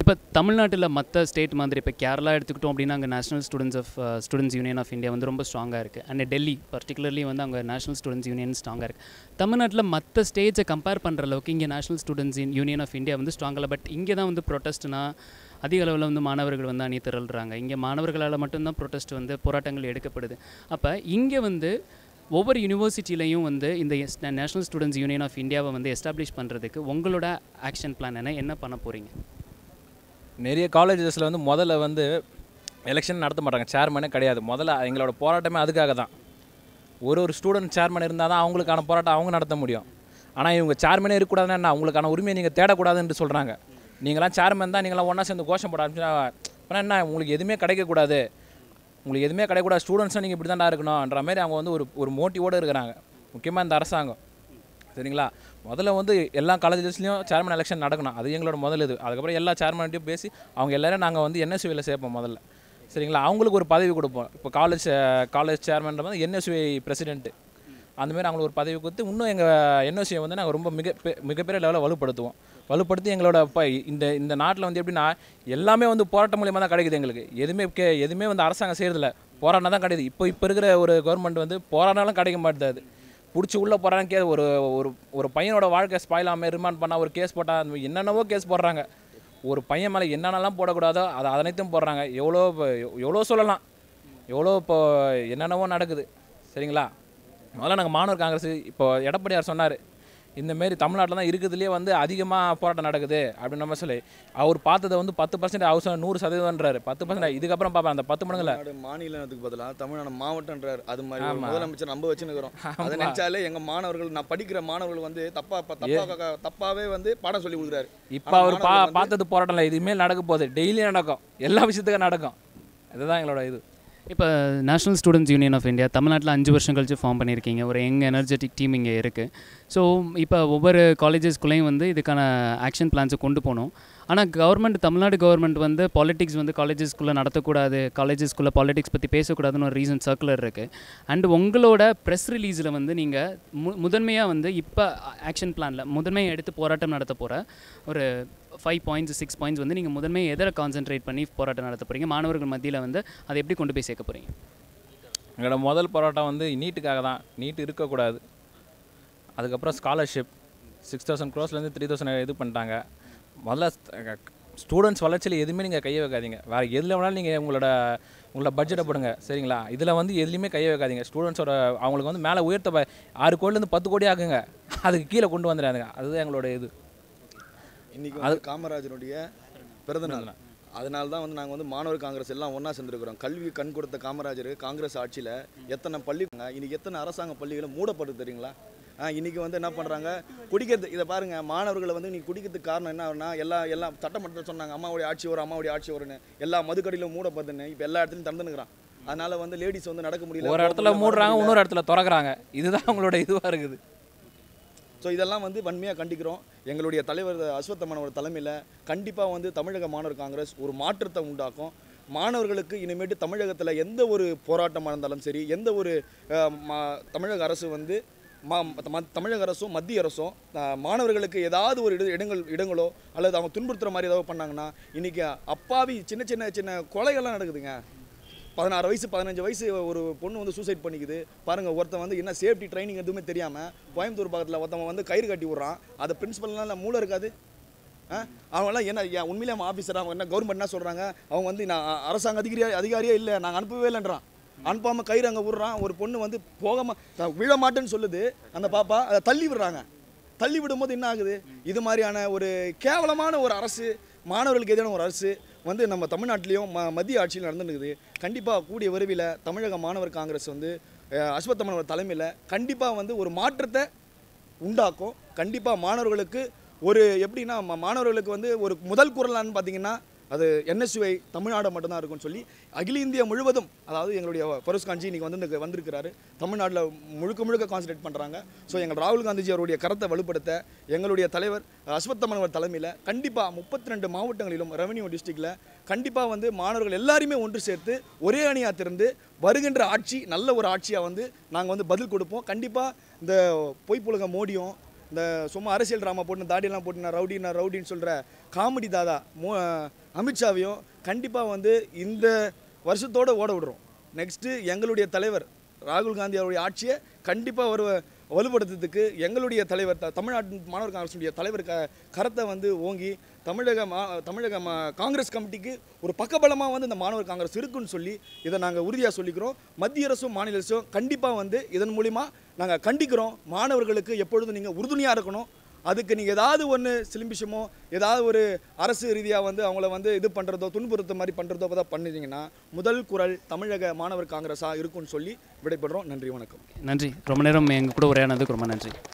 இப்போ தமிழ்நாட்டில் மற்ற ஸ்டேட் மாதிரி இப்போ கேரளா எடுத்துக்கிட்டோம் அப்படின்னா அங்கே national students of students union of India வந்து ரொம்ப ஸ்ட்ராங்காக இருக்குது அண்ட் டெல்லி பர்டிகுலர்லி வந்து அங்கே நேஷனல் ஸ்டூடெண்ட்ஸ் யூனியன் ஸ்ட்ராங்காக இருக்குது தமிழ்நாட்டில் மற்ற ஸ்டேட்ஸை கம்பேர் பண்ணுற அளவுக்கு இங்கே national students union of India வந்து ஸ்ட்ராங் இல்லை பட் இங்கே தான் வந்து ப்ரொட்டஸ்ட்னா அதிக அளவில் வந்து மாணவர்கள் வந்து அணி திரள்றாங்க இங்கே மாணவர்களால் மட்டும்தான் ப்ரொட்டஸ்ட் வந்து போராட்டங்கள் எடுக்கப்படுது அப்போ இங்கே வந்து ஒவ்வொரு யூனிவர்சிட்டிலையும் வந்து இந்த நேஷனல் ஸ்டூடெண்ட்ஸ் யூனியன் ஆஃப் இந்தியாவை வந்து எஸ்டாப்ளிஷ் பண்ணுறதுக்கு உங்களோட ஆக்ஷன் பிளான் என்ன என்ன பண்ண போகிறீங்க நிறைய காலேஜஸில் வந்து முதல்ல வந்து எலெக்ஷன் நடத்த மாட்டாங்க சேர்மனே கிடையாது முதல்ல எங்களோட போராட்டமே அதுக்காக தான் ஒரு ஒரு ஸ்டூடெண்ட் சேர்மன் இருந்தால் தான் அவங்களுக்கான போராட்டம் அவங்க நடத்த முடியும் ஆனால் இவங்க சேர்மனே இருக்கக்கூடாதுன்னா என்ன அவங்களுக்கான உரிமையை நீங்கள் தேடக்கூடாதுன்னு சொல்கிறாங்க நீங்களாம் சேர்மன் தான் நீங்களாம் ஒன்றா சேர்ந்து கோஷம் போட ஆரம்பிச்சுன்னா அப்புறம் என்ன உங்களுக்கு எதுவுமே கிடைக்கக்கூடாது உங்களுக்கு எதுவுமே கிடைக்கக்கூடாது ஸ்டூடெண்ட்ஸும் நீங்கள் இப்படி தான்டா இருக்கணும்ன்ற மாதிரி அவங்க வந்து ஒரு ஒரு மோட்டிவோடு இருக்கிறாங்க முக்கியமாக இந்த அரசாங்கம் சரிங்களா முதல்ல வந்து எல்லா காலேஜஸ்லையும் சேர்மன் எலெக்ஷன் நடக்கணும் அது எங்களோட முதல் இது அதுக்கப்புறம் எல்லா சேர்மன்ட்டையும் பேசி அவங்க எல்லாரும் நாங்கள் வந்து என்எஸ்யூவில் சேர்ப்போம் முதல்ல சரிங்களா அவங்களுக்கு ஒரு பதவி கொடுப்போம் இப்போ காலேஜ் காலேஜ் சேர்மன்ற வந்து என்எஸ்யூ பிரசிடென்ட்டு அந்தமாரி அவங்களுக்கு ஒரு பதவி கொடுத்து இன்னும் எங்கள் என்எஸ்யூ வந்து நாங்கள் ரொம்ப மிக பெ- மிகப்பெரிய லெவலில் வலுப்படுத்துவோம் வலுப்படுத்தி எங்களோட இப்போ இந்த இந்த நாட்டில் வந்து எப்படின்னா எல்லாமே வந்து போராட்டம் மூலியமாக தான் கிடைக்குது எங்களுக்கு எதுவுமே கே எதுவுமே வந்து அரசாங்கம் செய்கிறதில்ல போராடினா தான் கிடைக்குது இப்போ இப்போ இருக்கிற ஒரு கவர்மெண்ட் வந்து போராடினாலும் கிடைக்க மாட்டுது அது பிடிச்சி உள்ளே போகிறான்னு கே ஒரு ஒரு ஒரு பையனோட வாழ்க்கை ஸ்பாயில் ஆகாமல் ரிமாண்ட் பண்ணால் ஒரு கேஸ் போட்டால் என்னென்னவோ கேஸ் போடுறாங்க ஒரு பையன் மேலே என்னென்னலாம் போடக்கூடாதோ அதை அனைத்தும் போடுறாங்க எவ்வளோ இப்போ எவ்வளோ சொல்லலாம் எவ்வளோ இப்போ என்னென்னவோ நடக்குது சரிங்களா முதல்ல நாங்கள் மாணவர் காங்கிரஸ் இப்போ எடப்பாடியார் சொன்னார் இந்தமாரி தமிழ்நாட்டில் தான் இருக்கிறதுலே வந்து அதிகமாக போராட்டம் நடக்குது அப்படின்னு நம்ம சொல்லி அவர் பார்த்ததை வந்து பத்து பர்சன்ட் அவசரம் நூறு சதவீதம்ன்றாரு பத்து பர்சன்ட் இதுக்கப்புறம் பார்ப்பேன் அந்த பத்து மடங்குல தமிழ்நாடு மாநிலத்துக்கு பதிலாக தமிழ்நாடு மாவட்டம்ன்றார் அது மாதிரி ஒரு ஆமா. முதலமைச்சர் நம்ம வச்சுருக்கிறோம் அதை நினைச்சாலே எங்க மாணவர்கள் நான் படிக்கிற மாணவர்கள் வந்து தப்பா ப- தப்பா தப்பாவே வந்து பாடம் சொல்லி கொடுக்குறாரு இப்போ அவர் பா மாணவர்கள் வந்து- பார்த்தது போராட்டம் இல்லை இதுமாரி நடக்க போகுது டெய்லி நடக்கும் எல்லா விஷயத்துக்கும் நடக்கும் இதுதான் எங்களோட இது இப்போ national students union of India தமிழ்நாட்டில் அஞ்சு வருஷம் கழிச்சு ஃபார்ம் பண்ணியிருக்கீங்க ஒரு யங் எனர்ஜெட்டிக் டீம் இங்கே இருக்குது ஸோ இப்போ ஒவ்வொரு காலேஜஸ்குள்ளேயும் வந்து இதுக்கான ஆக்ஷன் பிளான்ஸை கொண்டு போகணும் ஆனால் கவர்மெண்ட் தமிழ்நாடு கவர்மெண்ட் வந்து பாலிடிக்ஸ் வந்து காலேஜஸ்குள்ளே நடத்தக்கூடாது காலேஜஸ்குள்ளே பாலிடிக்ஸ் பற்றி பேசக்கூடாதுன்னு ஒரு ரீசன் சர்க்குலர் இருக்குது அண்ட் உங்களோட ப்ரெஸ் ரிலீஸில் வந்து நீங்கள் மு முதன்மையாக வந்து இப்போ ஆக்ஷன் பிளானில் முதன்மையாக எடுத்து போராட்டம் நடத்த போகிற ஒரு ஃபைவ் பாயிண்ட்ஸ் சிக்ஸ் பாயிண்ட்ஸ் வந்து நீங்கள் முதன்மையாக எதில் கான்சென்ட்ரேட் பண்ணி போராட்டம் நடத்த போகிறீங்க மாணவர்கள் மத்தியில் வந்து அதை எப்படி கொண்டு போய் சேர்க்க போகிறீங்க எங்களோட முதல் போராட்டம் வந்து நீட்டுக்காக தான் நீட் இருக்கக்கூடாது அதுக்கப்புறம் ஸ்காலர்ஷிப் சிக்ஸ் தௌசண்ட் க்ரோஸ்லேருந்து த்ரீ தௌசண்ட் இது பண்ணிட்டாங்க முதல்ல ஸ்டூடெண்ட்ஸ் வளர்ச்சியில் எதுவுமே நீங்கள் கையை வைக்காதீங்க வேறு எதில் வேணாலும் நீங்கள் உங்களோட உங்களோட பட்ஜெட்டை போடுங்க சரிங்களா இதில் வந்து எதுலையுமே கையை வைக்காதீங்க ஸ்டூடெண்ட்ஸோட அவங்களுக்கு வந்து மேலே உயர்த்த ப- ஆறு கோடிலேருந்து பத்து கோடி ஆக்குங்க அதுக்கு கீழே கொண்டு வந்துடாதுங்க அதுதான் எங்களோட இது இன்னைக்கு வந்து காமராஜருடைய பிறந்த நாள் அதனால தான் வந்து நாங்கள் வந்து மாணவர் காங்கிரஸ் எல்லாம் ஒன்றா சேர்ந்துருக்கிறோம் கல்வி கண் கொடுத்த காமராஜர் காங்கிரஸ் ஆட்சியில் எத்தனை பள்ளி இன்னைக்கு எத்தனை அரசாங்க பள்ளிகளும் மூடப்படுது தெரியுங்களா ஆ, இன்னைக்கு வந்து என்ன பண்ணுறாங்க குடிக்கிறது இதை பாருங்க மாணவர்களை வந்து நீ குடிக்கிறதுக்கு காரணம் என்னன்னா எல்லா எல்லாம் சட்டமன்றத்தில் சொன்னாங்க அம்மாவுடைய ஆட்சி வரும் அம்மாவுடைய ஆட்சி வரும்னு எல்லா மதுக்கடியிலும் மூடப்படுதுன்னு இப்போ எல்லா இடத்துலையும் திறந்துனுக்குறான் அதனால வந்து லேடிஸ் வந்து நடக்க முடியல ஒரு போக இடத்துல முடியல, வர மூடுறாங்க முடியல. இன்னொரு இடத்துல திறக்கிறாங்க இதுதான் அவங்களோட இதுவாக இருக்குது ஸோ இதெல்லாம் வந்து வன்மையாக கண்டிக்கிறோம் எங்களுடைய தலைவர் அஸ்வத்தமனவர் தலைமையில் கண்டிப்பாக வந்து தமிழக மாணவர் காங்கிரஸ் ஒரு மாற்றத்தை உண்டாக்கும் மாணவர்களுக்கு இனிமேட்டு தமிழகத்தில் எந்த ஒரு போராட்டமாக இருந்தாலும் சரி எந்த ஒரு அஹ், மா- தமிழக அரசு வந்து மா ம- தமிழக அரசும் மத்திய அரசும் அஹ், மாணவர்களுக்கு ஏதாவது ஒரு இட இடங்கள் இடங்களோ அல்லது அவங்க துன்புறுத்துற மாதிரி ஏதாவது பண்ணாங்கன்னா இன்றைக்கி அப்பாவி சின்ன சின்ன சின்ன கொலைகள்லாம் நடக்குதுங்க பதினாறு வயசு பதினஞ்சு வயசு ஒரு பொண்ணு வந்து சூசைட் பண்ணிக்குது பாருங்க ஒருத்தன் வந்து என்ன சேஃப்டி ட்ரைனிங் எதுவுமே தெரியாமல் கோயம்புத்தூர் பக்கத்தில் ஒருத்தவன் வந்து கயிறு கட்டி விட்றான் அதை பிரின்சிபல்லாம் மூளை இருக்காது ஆ? அவங்கெல்லாம் என்ன ஏன் உண்மையிலே அவன் ஆஃபீஸர் அவங்க என்ன கவர்மெண்ட் என்ன சொல்கிறாங்க அவங்க வந்து நான் அ- அரசாங்க அதிகாரியா அதிகாரியே இல்லை நாங்கள் அனுப்பவே இல்லைன்றான் அனுப்பாமல் கயிறு அங்கே விட்றான் ஒரு பொண்ணு வந்து போகாமல் விழ மாட்டேன்னு சொல்லுது அந்த பாப்பா அதை தள்ளி விடுறாங்க தள்ளி விடும்போது என்ன ஆகுது இது மாதிரியான ஒரு கேவலமான ஒரு அரசு மாணவர்களுக்கு எதிரான ஒரு அரசு வந்து நம்ம தமிழ்நாட்டிலையும் ம மத்திய ஆட்சியில் நடந்துருக்குது கண்டிப்பாக கூடிய விரைவில் தமிழக மாணவர் காங்கிரஸ் வந்து அஹ், அஸ்வத்தமனவர் தலைமையில் கண்டிப்பாக வந்து ஒரு மாற்றத்தை உண்டாக்கும் கண்டிப்பாக மாணவர்களுக்கு ஒரு எப்படின்னா ம- மாணவர்களுக்கு வந்து ஒரு முதல் குரலான்னு பார்த்தீங்கன்னா அது என்எஸ்யூஐ தமிழ்நாடு மட்டும்தான் இருக்கும்னு சொல்லி அகில இந்தியா முழுவதும் அதாவது எங்களுடைய ஃபரோஸ் கான்ஜி இன்னைக்கு வந்து வந்திருக்கிறாரு தமிழ்நாட்டில் முழுக்க முழுக்க கான்சன்ட்ரேட் பண்ணுறாங்க ஸோ எங்கள் ராகுல் காந்திஜி அவருடைய கருத்தை வலுப்படுத்த எங்களுடைய தலைவர் அஸ்வத்தமனவர் தலைமையில் கண்டிப்பாக முப்பத்தி ரெண்டு மாவட்டங்களிலும் ரெவன்யூ டிஸ்ட்ரிக்டில் கண்டிப்பாக வந்து மாணவர்கள் எல்லாரையுமே ஒன்று சேர்த்து ஒரே அணியாக திறந்து வருகின்ற ஆட்சி நல்ல ஒரு ஆட்சியாக வந்து நாங்கள் வந்து பதில் கொடுப்போம் கண்டிப்பாக இந்த பொய்ப்புலக மோடியும் இந்த சும்மா அரசியல் ட்ராமா போட்டு தாடியெல்லாம் போட்டு நான் ரவுடி நான் ரவுடின்னு சொல்கிற காமெடி தாதா மோ அமித்ஷாவையும் கண்டிப்பாக வந்து இந்த வருஷத்தோட ஓட விடுறோம் நெக்ஸ்ட்டு எங்களுடைய தலைவர் ராகுல் காந்தி அவருடைய ஆட்சியை கண்டிப்பாக ஒரு வலுப்படுத்துறதுக்கு எங்களுடைய தலைவர் த- தமிழ்நாட்டு மாணவர் காங்கிரஸுடைய தலைவர் க கரத்தை வந்து ஓங்கி தமிழக மா தமிழக மா காங்கிரஸ் கமிட்டிக்கு ஒரு பக்கபலமாக வந்து இந்த மாணவர் காங்கிரஸ் இருக்குன்னு சொல்லி இதை நாங்கள் உறுதியாக சொல்லிக்கிறோம் மத்திய அரசும் மாநில அரசும் கண்டிப்பாக வந்து இதன் மூலிமா நாங்கள் கண்டிக்கிறோம் மாணவர்களுக்கு எப்பொழுதும் நீங்கள் உறுதுணையாக இருக்கணும் அதுக்கு நீங்கள் ஏதாவது ஒன்று சிலிம்பிஷமோ ஏதாவது ஒரு அரசு ரீதியாக வந்து அவங்கள வந்து இது பண்ணுறதோ துன்புறுத்த மாதிரி பண்ணுறதோ தான் பண்ணிட்டீங்கன்னா முதல் குரல் தமிழக மாணவர் காங்கிரஸாக இருக்கும்னு சொல்லி விடைபெறுறோம் நன்றி வணக்கம் நன்றி ரொம்ப நேரம் எங்கள் கூட உரையானதுக்கு ரொம்ப நன்றி